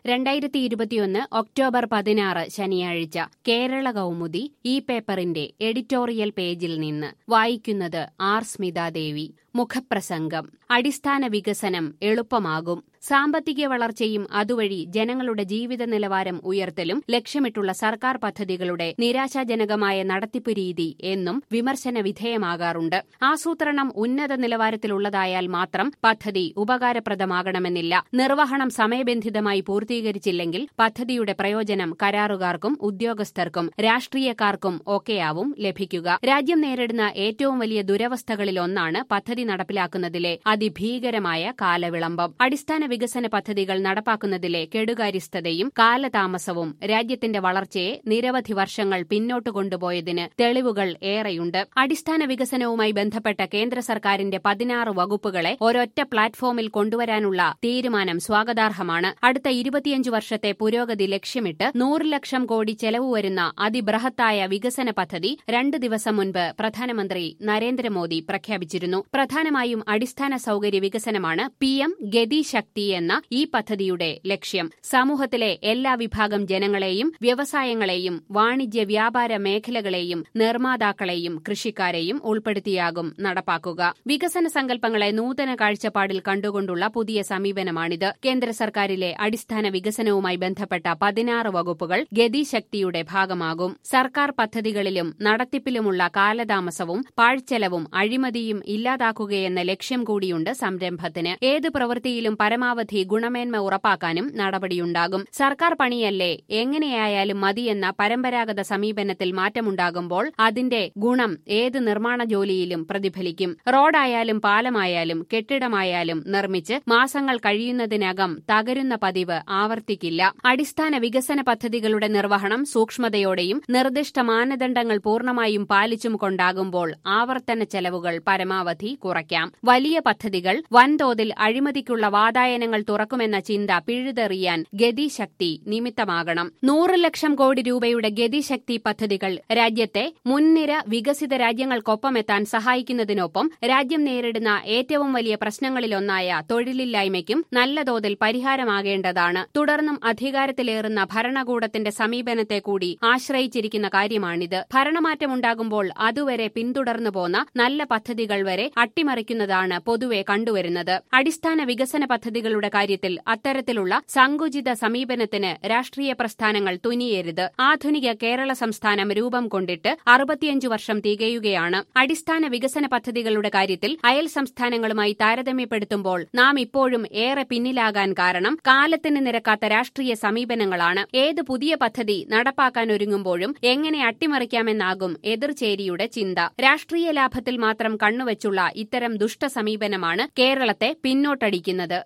രണ്ടായിരത്തി ഇരുപത്തിയൊന്ന് ഒക്ടോബർ പതിനാറ് ശനിയാഴ്ച കേരള കൗമുദി ഈ പേപ്പറിന്റെ എഡിറ്റോറിയൽ പേജിൽ നിന്ന് വായിക്കുന്നത് ആർ സ്മിതാദേവി മുഖപ്രസംഗം അടിസ്ഥാന വികസനം എളുപ്പമാകും സാമ്പത്തിക വളർച്ചയും അതുവഴി ജനങ്ങളുടെ ജീവിത നിലവാരം ഉയർത്തലും ലക്ഷ്യമിട്ടുള്ള സർക്കാർ പദ്ധതികളുടെ നിരാശാജനകമായ നടത്തിപ്പ് രീതി എന്നും വിമർശന വിധേയമാകാറുണ്ട് ആസൂത്രണം ഉന്നത നിലവാരത്തിലുള്ളതായാൽ മാത്രം പദ്ധതി ഉപകാരപ്രദമാകണമെന്നില്ല നിർവഹണം സമയബന്ധിതമായി പൂർത്തീകരിച്ചില്ലെങ്കിൽ പദ്ധതിയുടെ പ്രയോജനം കരാറുകാർക്കും ഉദ്യോഗസ്ഥർക്കും രാഷ്ട്രീയക്കാർക്കും ഒക്കെയാവും ലഭിക്കുക രാജ്യം നേരിടുന്ന ഏറ്റവും വലിയ ദുരവസ്ഥകളിലൊന്നാണ് പദ്ധതി നടപ്പിലാക്കുന്നതിലെ അതിഭീകരമായ കാലവിളംബം അടിസ്ഥാന വികസന പദ്ധതികൾ നടപ്പാക്കുന്നതിലെ കെടുകാര്യസ്ഥതയും കാലതാമസവും രാജ്യത്തിന്റെ വളർച്ചയെ നിരവധി വർഷങ്ങൾ പിന്നോട്ട് കൊണ്ടുപോയതിന് തെളിവുകൾ ഏറെയുണ്ട് അടിസ്ഥാന വികസനവുമായി ബന്ധപ്പെട്ട കേന്ദ്ര സർക്കാരിന്റെ പതിനാറ് വകുപ്പുകളെ ഒരൊറ്റ പ്ലാറ്റ്ഫോമിൽ കൊണ്ടുവരാനുള്ള തീരുമാനം സ്വാഗതാർഹമാണ് അടുത്ത ഇരുപത്തിയഞ്ച് വർഷത്തെ പുരോഗതി ലക്ഷ്യമിട്ട് നൂറ് ലക്ഷം കോടി ചെലവ് വരുന്ന അതിബൃഹത്തായ വികസന പദ്ധതി രണ്ട് ദിവസം മുൻപ് പ്രധാനമന്ത്രി നരേന്ദ്രമോദി പ്രഖ്യാപിച്ചിരുന്നു പ്രധാനമായും അടിസ്ഥാന സൌകര്യ വികസനമാണ് പി എം ഗതിശക്തി എന്ന ഈ പദ്ധതിയുടെ ലക്ഷ്യം സമൂഹത്തിലെ എല്ലാ വിഭാഗം ജനങ്ങളെയും വ്യവസായങ്ങളെയും വാണിജ്യ വ്യാപാര മേഖലകളെയും നിർമ്മാതാക്കളെയും കൃഷിക്കാരെയും ഉൾപ്പെടുത്തിയാകും നടപ്പാക്കുക വികസന സങ്കല്പങ്ങളെ നൂതന കാഴ്ചപ്പാടിൽ കണ്ടുകൊണ്ടുള്ള പുതിയ സമീപനമാണിത് കേന്ദ്ര സർക്കാരിലെ അടിസ്ഥാന വികസനവുമായി ബന്ധപ്പെട്ട പതിനാറ് വകുപ്പുകൾ ഗതിശക്തിയുടെ ഭാഗമാകും സർക്കാർ പദ്ധതികളിലും നടത്തിപ്പിലുമുള്ള കാലതാമസവും പാഴ്ചെലവും അഴിമതിയും ഇല്ലാതാക്കുകയെന്ന ലക്ഷ്യം കൂടിയുണ്ട് സംരംഭത്തിന് ഏത് പ്രവൃത്തിയിലും പരമാവധി ഗുണമേന്മ ഉറപ്പാക്കാനും നടപടിയുണ്ടാകും സർക്കാർ പണിയല്ലേ എങ്ങനെയായാലും മതിയെന്ന പരമ്പരാഗത സമീപനത്തിൽ മാറ്റമുണ്ടാകുമ്പോൾ അതിന്റെ ഗുണം ഏത് നിർമ്മാണ ജോലിയിലും പ്രതിഫലിക്കും റോഡായാലും പാലമായാലും കെട്ടിടമായാലും നിർമ്മിച്ച് മാസങ്ങൾ കഴിയുന്നതിനകം തകരുന്ന പതിവ് ആവർത്തിക്കില്ല അടിസ്ഥാന വികസന പദ്ധതികളുടെ നിർവഹണം സൂക്ഷ്മതയോടെയും നിർദ്ദിഷ്ട മാനദണ്ഡങ്ങൾ പൂർണ്ണമായും പാലിച്ചും കൊണ്ടാകുമ്പോൾ ആവർത്തന ചെലവുകൾ പരമാവധി കുറയ്ക്കാം വലിയ പദ്ധതികൾ വൻതോതിൽ അഴിമതിക്കുള്ള വാതായനങ്ങൾ തുറക്കുമെന്ന ചിന്ത പിഴുതെറിയാൻ ഗതിശക്തി നിമിത്തമാകണം നൂറ് ലക്ഷം കോടി രൂപയുടെ ഗതിശക്തി പദ്ധതികൾ രാജ്യത്തെ മുൻനിര വികസിത രാജ്യങ്ങൾക്കൊപ്പമെത്താൻ സഹായിക്കുന്നതിനൊപ്പം രാജ്യം നേരിടുന്ന ഏറ്റവും വലിയ പ്രശ്നങ്ങളിലൊന്നായ തൊഴിലില്ലായ്മയ്ക്കും നല്ല തോതിൽ പരിഹാരമാകേണ്ടതാണ് തുടർന്നും അധികാരത്തിലേറുന്ന ഭരണകൂടത്തിന്റെ സമീപനത്തെ കൂടി ആശ്രയിച്ചിരിക്കുന്ന കാര്യമാണിത് ഭരണമാറ്റമുണ്ടാകുമ്പോൾ അതുവരെ പിന്തുടർന്നു പോന്ന നല്ല പദ്ധതികൾ വരെ അട്ടിമറിക്കുന്നതാണ് പൊതുവെ കണ്ടുവരുന്നത് അടിസ്ഥാന വികസന പദ്ധതികളുടെ കാര്യത്തിൽ അത്തരത്തിലുള്ള സങ്കുചിത സമീപനത്തിന് രാഷ്ട്രീയ പ്രസ്ഥാനങ്ങൾ തുനിയരുത് ആധുനിക കേരള സംസ്ഥാനം രൂപം കൊണ്ടിട്ട് അറുപത്തിയഞ്ചു വർഷം തികയുകയാണ് അടിസ്ഥാന വികസന പദ്ധതികളുടെ കാര്യത്തിൽ അയൽ സംസ്ഥാനങ്ങളുമായി താരതമ്യപ്പെടുത്തുമ്പോൾ നാം ഇപ്പോഴും ഏറെ പിന്നിലാകാൻ കാരണം കാലത്തിന് നിരക്കാത്ത രാഷ്ട്രീയ സമീപനങ്ങളാണ് ഏത് പുതിയ പദ്ധതി നടപ്പാക്കാൻ ഒരുങ്ങുമ്പോഴും എങ്ങനെ അട്ടിമറിക്കാമെന്നാകും എതിർചേരിയുടെ ചിന്ത രാഷ്ട്രീയ ലാഭത്തിൽ മാത്രം കണ്ണുവച്ചുള്ള ഇത്തരം ദുഷ്ട സമീപനമാണ് കേരളത്തെ പിന്നോട്ടടിക്കുന്നത്